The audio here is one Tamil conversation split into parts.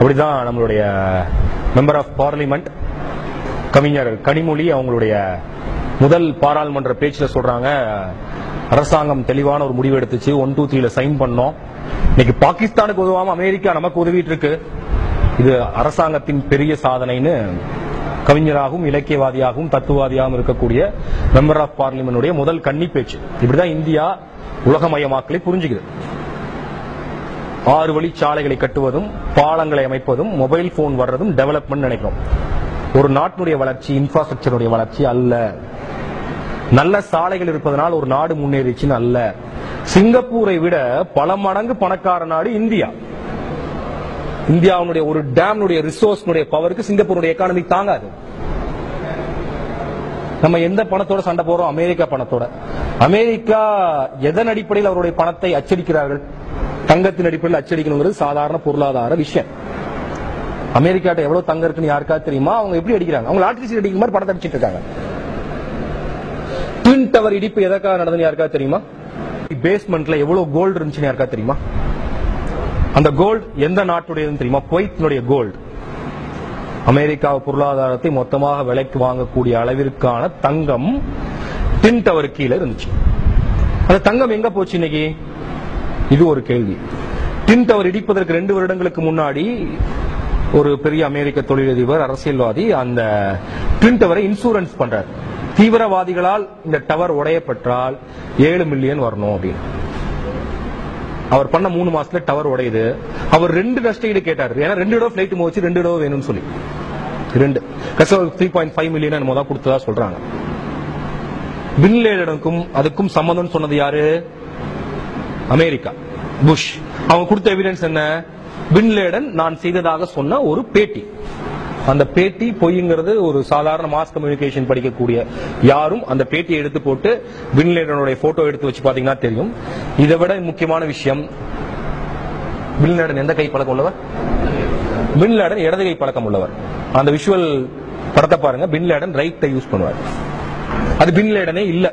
அப்படிதான் நம்மளுடைய மெம்பர் ஆஃப் பார்லிமெண்ட் கவிஞர் கனிமொழி அவங்களுடைய முதல் பாராளுமன்ற பேச்சுல சொல்றாங்க அரசாங்கம் தெளிவான ஒரு முடிவு எடுத்துச்சு ஒன் டூ த்ரீல சைன் பண்ணோம் இன்னைக்கு பாகிஸ்தானுக்கு உதவாம அமெரிக்கா நமக்கு உதவிட்டு இருக்கு இது அரசாங்கத்தின் பெரிய சாதனைன்னு கவிஞராகவும் இலக்கியவாதியாகவும் தத்துவாதியாகவும் இருக்கக்கூடிய மெம்பர் ஆஃப் பார்லிமெண்டுடைய முதல் கன்னி பேச்சு இப்படிதான் இந்தியா உலகமயமாக்கலை புரிஞ்சுக்குது ஆறு வழி சாலைகளை கட்டுவதும் பாலங்களை அமைப்பதும் மொபைல் போன் வர்றதும் டெவலப்மெண்ட் நினைக்கிறோம் ஒரு நாட்டினுடைய வளர்ச்சி இன்ஃப்ராஸ்ட்ரக்சருடைய வளர்ச்சி அல்ல நல்ல சாலைகள் இருப்பதனால் ஒரு நாடு முன்னேறிச்சுன்னு அல்ல சிங்கப்பூரை விட பல மடங்கு பணக்கார நாடு இந்தியா இந்தியாவுடைய ஒரு டேம்னுடைய ரிசோர்ஸ்னுடைய பவருக்கு சிங்கப்பூருடைய எக்கானமி தாங்காது நம்ம எந்த பணத்தோட சண்டை போறோம் அமெரிக்கா பணத்தோட அமெரிக்கா எதன் அடிப்படையில் அவருடைய பணத்தை அச்சடிக்கிறார்கள் தங்கத்தின் அடிப்படையில் அச்சடிக்கணுங்கிறது சாதாரண பொருளாதார விஷயம் அமெரிக்காட்ட எவ்வளவு தங்கம் இருக்குன்னு யாருக்காவது தெரியுமா அவங்க எப்படி அடிக்கிறாங்க அவங்க லாட்டரி சீட் அடிக்கும் மாதிரி பணத்தை அடிச்சிட்டு இருக்காங்க ட்வின் டவர் இடிப்பு எதற்காக நடந்ததுன்னு யாருக்காவது தெரியுமா பேஸ்மெண்ட்ல எவ்வளவு கோல்டு இருந்துச்சுன்னு யாருக்காவது தெரியுமா அந்த கோல்டு எந்த நாட்டுடையதுன்னு தெரியுமா குவைத்தினுடைய கோல்டு அமெரிக்கா பொருளாதாரத்தை மொத்தமாக விலைக்கு வாங்கக்கூடிய அளவிற்கான தங்கம் டின் டவர் கீழே இருந்துச்சு அந்த தங்கம் எங்க போச்சு இன்னைக்கு இது ஒரு கேள்வி டின் டவர் இடிப்பதற்கு ரெண்டு வருடங்களுக்கு முன்னாடி ஒரு பெரிய அமெரிக்க தொழிலதிபர் அரசியல்வாதி அந்த ட்வின் டவரை இன்சூரன்ஸ் பண்றார் தீவிரவாதிகளால் இந்த டவர் உடையப்பட்டால் ஏழு மில்லியன் வரணும் அப்படின்னு அவர் பண்ண மூணு மாசத்துல டவர் உடையுது அவர் ரெண்டு நஷ்டஈடு கேட்டாரு ஏன்னா ரெண்டு தடவை பிளைட் மோச்சு ரெண்டு தடவை வேணும்னு சொல்லி ரெண்டு கஷ்டம் த்ரீ பாயிண்ட் ஃபைவ் மில்லியன் என்னமோ தான் கொடுத்ததா சொல்றாங்க பின்லேடனுக்கும் அதுக்கும் சம்மந்தம் சொன்னது யாரு அமெரிக்கா புஷ் அவங்க கொடுத்த எவிடன்ஸ் என்ன பின்லேடன் நான் செய்ததாக சொன்ன ஒரு பேட்டி அந்த பேட்டி பொய்ங்கிறது ஒரு சாதாரண மாஸ் கம்யூனிகேஷன் படிக்கக்கூடிய யாரும் அந்த பேட்டியை எடுத்து போட்டு பின்லேடனுடைய போட்டோ எடுத்து வச்சு பாத்தீங்கன்னா தெரியும் இதை விட முக்கியமான விஷயம் பின்லேடன் எந்த கை பழக்கம் உள்ளவர் பின்லேடன் இடது கை பழக்கம் உள்ளவர் அந்த விஷுவல் படத்தை பாருங்க பின்லேடன் ரைட்டை யூஸ் பண்ணுவார் அது பின்லேடனே இல்ல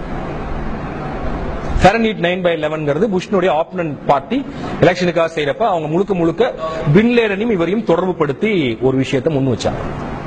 ஃபெரன்ஹீட் நைன் பை லெவன்ங்கிறது புஷ்னுடைய ஆப்பனன்ட் பார்ட்டி எலெக்ஷனுக்காக செய்யறப்ப அவங்க முழுக்க முழுக்க பின்லேடனையும் இவரையும் தொடர்பு படுத்தி ஒரு விஷயத்தை முன் வச்சாங்க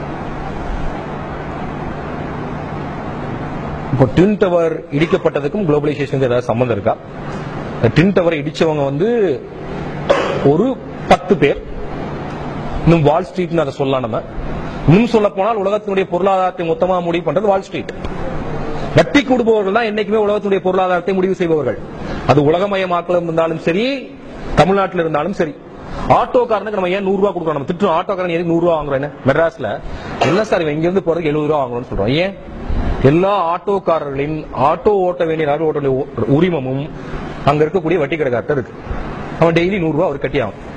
இப்போ டின் டவர் இடிக்கப்பட்டதுக்கும் குளோபலைசேஷனுக்கு ஏதாவது சம்மந்தம் இருக்கா டின் டவர் இடிச்சவங்க வந்து ஒரு பத்து பேர் இன்னும் வால் ஸ்ட்ரீட்னு அதை சொல்லலாம் நம்ம இன்னும் சொல்ல போனால் உலகத்தினுடைய பொருளாதாரத்தை மொத்தமா முடிவு பண்றது வால் ஸ்ட்ரீட் வட்டி கொடுப்பவர்கள் தான் என்னைக்குமே உலகத்துடைய பொருளாதாரத்தை முடிவு செய்பவர்கள் அது உலகமயமாக்கல இருந்தாலும் சரி தமிழ்நாட்டில் இருந்தாலும் சரி ஆட்டோக்காரனுக்கு நம்ம ஏன் நூறு ரூபா கொடுக்கணும் நம்ம திட்டம் ஆட்டோக்காரன் எதுக்கு நூறு ரூபா வாங்குறோம் என்ன மெட்ராஸ்ல என்ன சார் இவன் இங்க இருந்து போறதுக்கு எழுபது ரூபா வாங்கணும்னு சொல்றோம் ஏன் எல்லா ஆட்டோக்காரர்களின் ஆட்டோ ஓட்ட வேண்டிய நாடு ஓட்ட வேண்டிய உரிமமும் அங்க இருக்கக்கூடிய வட்டி கடைக்கார்ட்ட இருக்கு அவன் டெய்லி நூறு ரூபா அவர் கட்டி ஆகும்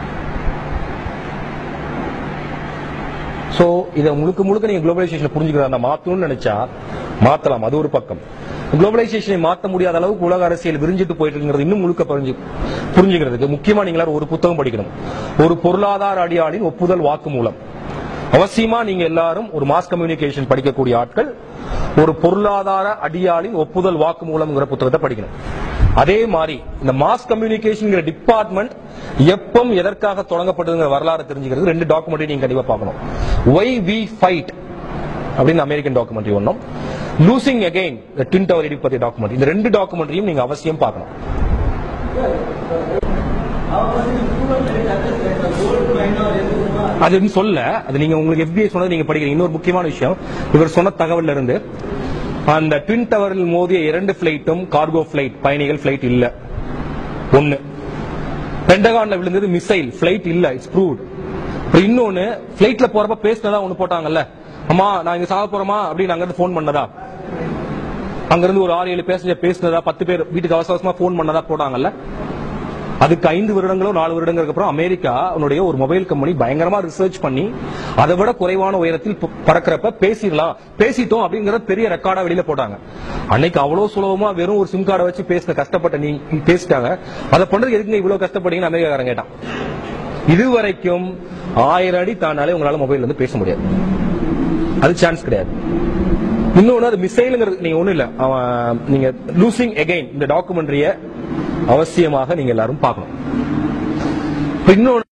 சோ இதை முழுக்க முழுக்க நீங்க குளோபலைசேஷன் புரிஞ்சுக்கிறதா மாத்தணும்னு நினைச்சா மாத்தலாம் அது ஒரு பக்கம் குளோபலைசேஷனை மாத்த முடியாத அளவுக்கு உலக அரசியல் விரிஞ்சிட்டு போயிட்டு இருக்கிறது இன்னும் முழுக்க புரிஞ்சு புரிஞ்சுக்கிறதுக்கு முக்கியமா நீங்க எல்லாரும் ஒரு புத்தகம் படிக்கணும் ஒரு பொருளாதார அடியாளின் ஒப்புதல் வாக்கு மூலம் அவசியமா நீங்க எல்லாரும் ஒரு மாஸ் கம்யூனிகேஷன் படிக்கக்கூடிய ஆட்கள் ஒரு பொருளாதார அடியாளின் ஒப்புதல் வாக்கு மூலம்ங்கிற புத்தகத்தை படிக்கணும் அதே மாதிரி இந்த மாஸ் கம்யூனிகேஷன் டிபார்ட்மெண்ட் எப்பம் எதற்காக தொடங்கப்பட்டதுங்கிற வரலாறு தெரிஞ்சுக்கிறது ரெண்டு டாக்குமெண்ட்ரி நீங்க கண்டிப்பா பார்க்கணும் ஒய் வி ஃபைட் அப்படின்னு அமெரிக்கன் டாக்குமெண்ட்ரி ஒன்றும் லூசிங் அகைன் ட்வின் டவர் இடிப்பதி டாக்குமெண்ட்ரி இந்த ரெண்டு டாக்குமெண்ட்ரியும் நீங்க அவசியம் பார்க்கணும் அது சொல்ல அது நீங்க உங்களுக்கு FBI சொன்னது நீங்க படிக்கிறீங்க இன்னொரு முக்கியமான விஷயம் இவர் சொன்ன தகவல்ல இருந்து அந்த ட்வின் டவரில் மோதிய இரண்டு பிளைட்டும் கார்கோ பிளைட் பயணிகள் பிளைட் இல்ல ஒன்னு பெண்டகான்ல விழுந்தது மிசைல் பிளைட் இல்ல இட்ஸ் ப்ரூவ்ட் இன்னொன்னு பிளைட்ல போறப்ப பேசினதா ஒண்ணு போட்டாங்கல்ல அம்மா நான் இங்க சாக போறோமா அப்படின்னு அங்க இருந்து போன் பண்ணதா அங்க இருந்து ஒரு ஆறு ஏழு பேசஞ்சர் பேசினதா பத்து பேர் வீட்டுக்கு அவசர அவசரமா போன் பண்ணதா போட்டாங்கல்ல அதுக்கு ஐந்து வருடங்களோ நாலு வருடங்களுக்கு அப்புறம் அமெரிக்கா அவனுடைய ஒரு மொபைல் கம்பெனி பயங்கரமா ரிசர்ச் பண்ணி அதை விட குறைவான உயரத்தில் ப- பறக்கறப்ப பேசிடலாம் பேசிட்டோம் அப்படிங்கறது பெரிய ரெக்கார்டா வெளியில போட்டாங்க அன்னைக்கு அவ்வளவு சுலபமா வெறும் ஒரு சிம் கார்டை வச்சு பேசின கஷ்டப்பட்ட நீ பேசிட்டாங்க அதை பண்றதுக்கு எதுக்கு இவ்வளவு கஷ்டப்பட்டீங்கன்னு அமெரிக்காரன் கேட்டான் இதுவரைக்கும் ஆயிரம் அடி தாண்டாலே உங்களால மொபைல் வந்து பேச முடியாது அது சான்ஸ் கிடையாது இன்னொன்னு அது மிசைலுங்கிறது நீங்க ஒண்ணு இல்ல அவன் நீங்க லூசிங் எகைன் இந்த டாக்குமெண்ட்ரிய அவசியமாக நீங்க எல்லாரும் பார்க்கணும் இப்ப இன்னொன்னு